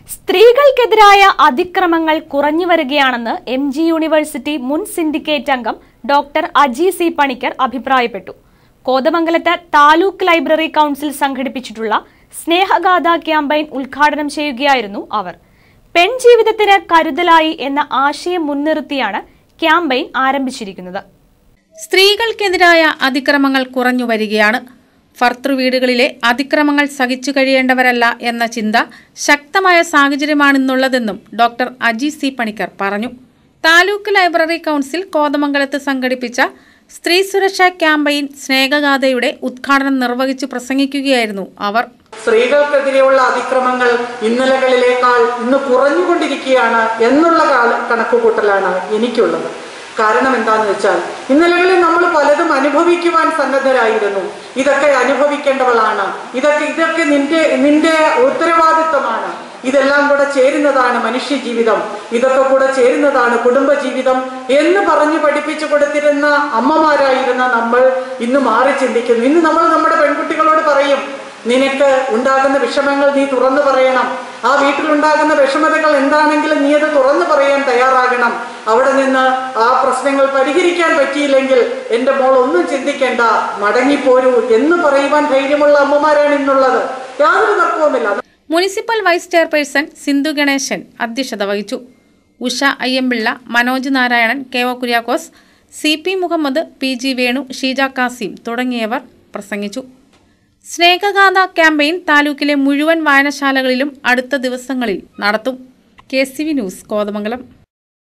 സ്ത്രീകൾക്കെതിരായ അതിക്രമങ്ങൾ കുറഞ്ഞു വരികയാണെന്ന് എം ജി യൂണിവേഴ്സിറ്റി മുൻ സിൻഡിക്കേറ്റ് അംഗം ഡോക്ടർ അജി സി പണിക്കർ അഭിപ്രായപ്പെട്ടു കോതമംഗലത്ത് താലൂക്ക് ലൈബ്രറി കൗൺസിൽ സംഘടിപ്പിച്ചിട്ടുള്ള സ്നേഹഗാഥ ക്യാമ്പയിൻ ഉദ്ഘാടനം ചെയ്യുകയായിരുന്നു അവർ പെൺജീവിതത്തിന് കരുതലായി എന്ന ആശയം മുൻനിർത്തിയാണ് ക്യാമ്പയിൻ ആരംഭിച്ചിരിക്കുന്നത് സ്ത്രീകൾക്കെതിരായ അതിക്രമങ്ങൾ കുറഞ്ഞു വരികയാണ് ഭർത്തൃവീടുകളിലെ അതിക്രമങ്ങൾ സഹിച്ചു കഴിയേണ്ടവരല്ല എന്ന ചിന്ത ശക്തമായ സാഹചര്യമാണിന്നുള്ളതെന്നും ഡോക്ടർ അജി സി പണിക്കർ പറഞ്ഞു താലൂക്ക് ലൈബ്രറി കൗൺസിൽ കോതമംഗലത്ത് സംഘടിപ്പിച്ച സ്ത്രീ സുരക്ഷാ ക്യാമ്പയിൻ സ്നേഹഗാഥയുടെ ഉദ്ഘാടനം നിർവഹിച്ചു പ്രസംഗിക്കുകയായിരുന്നു അവർ സ്ത്രീകൾക്കെതിരെയുള്ള അതിക്രമങ്ങൾ ഇന്നലകളിലേക്കാൾ ഇന്ന് കുറഞ്ഞുകൊണ്ടിരിക്കുകയാണ് എന്നുള്ള കാല കണക്കുകൂട്ടലാണ് എനിക്കുള്ളത് കാരണം എന്താന്ന് വെച്ചാൽ ഇന്നലകളിൽ നമ്മൾ പലതും അനുഭവിക്കുവാൻ സന്നദ്ധരായിരുന്നു ഇതൊക്കെ അനുഭവിക്കേണ്ടവളാണ് ഇതൊക്കെ ഇതൊക്കെ നിന്റെ നിന്റെ ഉത്തരവാദിത്വമാണ് ഇതെല്ലാം കൂടെ ചേരുന്നതാണ് മനുഷ്യ ജീവിതം ഇതൊക്കെ കൂടെ ചേരുന്നതാണ് കുടുംബജീവിതം എന്ന് പറഞ്ഞു പഠിപ്പിച്ചു കൊടുത്തിരുന്ന അമ്മമാരായിരുന്ന നമ്മൾ ഇന്ന് മാറി ചിന്തിക്കുന്നു ഇന്ന് നമ്മൾ നമ്മുടെ പെൺകുട്ടികളോട് പറയും നിനക്ക് ഉണ്ടാകുന്ന വിഷമങ്ങൾ നീ തുറന്നു പറയണം ആ വീട്ടിലുണ്ടാകുന്ന വിഷമതകൾ എന്താണെങ്കിലും നീ അത് തുറന്നു പറയാൻ തയ്യാറാകണം അവിടെ നിന്ന് ആ പ്രശ്നങ്ങൾ പരിഹരിക്കാൻ പറ്റിയില്ലെങ്കിൽ എൻ്റെ മോൾ ഒന്നും ചിന്തിക്കേണ്ട മടങ്ങിപ്പോരൂ എന്ന് പറയുവാൻ ധൈര്യമുള്ള അമ്മമാരാണ് ഇന്നുള്ളത് യാതൊരു തർക്കവുമില്ല municipal vice chairperson Sindhu Ganeshan അധ്യക്ഷത വഹിച്ചു Usha Ayyampilly Manoj Narayanan K O Kuriakose C P Muhammad P G Venu Sheeja Kasim തുടങ്ങിയവർ പ്രസംഗിച്ചു സ്നേഹഗാഥ ക്യാമ്പയിൻ താലൂക്കിലെ മുഴുവൻ വായനശാലകളിലും അടുത്ത ദിവസങ്ങളിൽ നടത്തും K C V news Kothamangalam